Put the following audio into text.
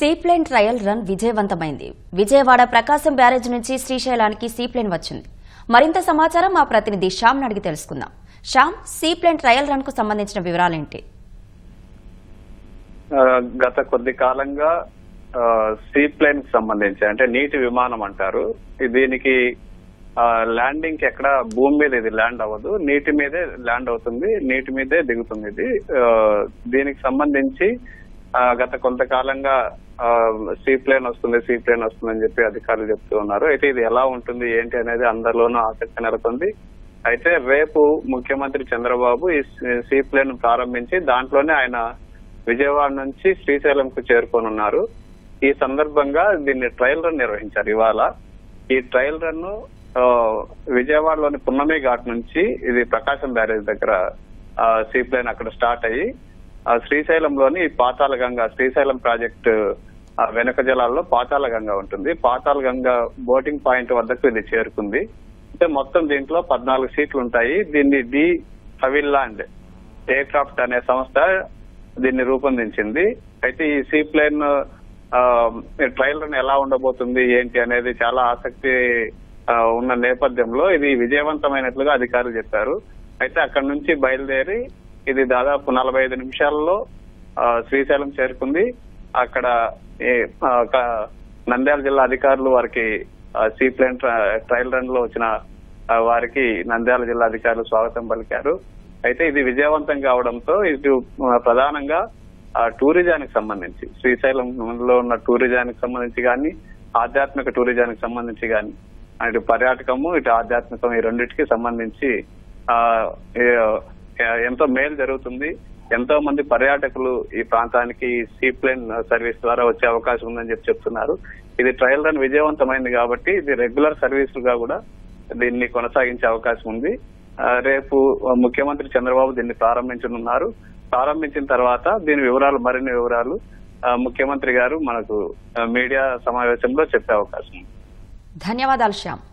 seaplane trial run విజయవంతమైంది విజయవాడ ప్రకాశం barrage నుంచి శ్రీశైలానికి seaplane వచ్చింది మరింత సమాచారం మా ప్రతినిధి శ్యామ్ అడిగి తెలుసుకుందాం శ్యామ్ సీప్లేన్ ట్రయల్ రన్ కు సంబంధించిన వివరాలేంటి ఆ, గత కొద్ది కాలంగా సీ ప్లేన్ కి సంబంధించి అంటే నీటి విమానం అంటారు ఈ దీనికి ల్యాండింగ్ కి ఎక్కడ భూమి మీద ఇది ల్యాండ్ అవ్వదు నీటి మీదే ల్యాండ్ అవుతుంది నీటి మీదే దిగుతుంది ఇది ఆ, దీనికి సంబంధించి ఆ, గత కొంతకాలంగా సీ ప్లేన్ వస్తుంది సీ ప్లేన్ వస్తుంది అని చెప్పి అధికారులు చెప్తూ ఉన్నారు అయితే ఇది ఎలా ఉంటుంది ఏంటి అనేది అందరిలోనూ ఆసక్తి నెలకొంది అయితే రేపు ముఖ్యమంత్రి చంద్రబాబు ఈ సీ ప్లేన్ ప్రారంభించి దాంట్లోనే ఆయన విజయవాడ నుంచి శ్రీశైలంకు చేరుకోనున్నారు ఈ సందర్భంగా దీన్ని ట్రయల్ రన్ నిర్వహించారు ఇవాళ ఈ ట్రయల్ రన్ ఆ, విజయవాడలోని పున్నమి ఘాట్ నుంచి ఇది ప్రకాశం బ్యారేజ్ దగ్గర సీ ప్లేన్ అక్కడ స్టార్ట్ అయ్యి ఆ, శ్రీశైలంలోని పాతాల గంగ శ్రీశైలం ప్రాజెక్టు ఆ, వెనుక జలాల్లో పాతాల గంగ ఉంటుంది పాతాల గంగ బోటింగ్ పాయింట్ వద్దకు ఇది చేరుకుంది అంటే మొత్తం దీంట్లో పద్నాలుగు సీట్లు ఉంటాయి దీన్ని డి హవిల్లాండ్ ఎయిర్ క్రాఫ్ట్ అనే సంస్థ దీన్ని రూపొందించింది అయితే ఈ సీ ప్లేన్ ట్రయల్ రన్ ఎలా ఉండబోతుంది ఏంటి అనేది చాలా ఆసక్తి ఆ, ఉన్న నేపథ్యంలో ఇది విజయవంతమైనట్లుగా అధికారులు చెప్పారు అయితే అక్కడ నుంచి బయలుదేరి ఇది దాదాపు నలభై ఐదు నిమిషాల్లో ఆ, శ్రీశైలం చేరుకుంది అక్కడ ఈ, ఆ, క- నంద్యాల జిల్లా అధికారులు వారికి సీ ప్లేన్ ట్రయల్ రన్ లో వచ్చిన ఆ, వారికి నంద్యాల జిల్లా అధికారులు స్వాగతం పలికారు అయితే ఇది విజయవంతం కావడంతో ఇటు ఆ, ప్రధానంగా ఆ, టూరిజానికి సంబంధించి శ్రీశైలంలో ఉన్న టూరిజానికి సంబంధించి కానీ ఆధ్యాత్మిక టూరిజానికి సంబంధించి కానీ ఇటు పర్యాటకము ఇటు ఆధ్యాత్మికం ఈ రెండింటికి సంబంధించి ఆ, ఏ- ఏ- ఎంతో మేలు జరుగుతుంది ఎంతో మంది పర్యాటకులు ఈ ప్రాంతానికి సీ ప్లేన్ సర్వీస్ ద్వారా వచ్చే అవకాశం ఉందని చెప్పి చెప్తున్నారు ఇది ట్రయల్ రన్ విజయవంతమైంది కాబట్టి ఇది రెగ్యులర్ సర్వీసులుగా కూడా దీన్ని కొనసాగించే అవకాశం ఉంది ఆ, రేపు ముఖ్యమంత్రి చంద్రబాబు దీన్ని ప్రారంభించనున్నారు ప్రారంభించిన తర్వాత దీని వివరాలు మరిన్ని వివరాలు ఆ, ముఖ్యమంత్రి గారు మనకు ఆ, మీడియా సమావేశంలో చెప్పే అవకాశం ఉంది ధన్యవాదాలు శ్యామ్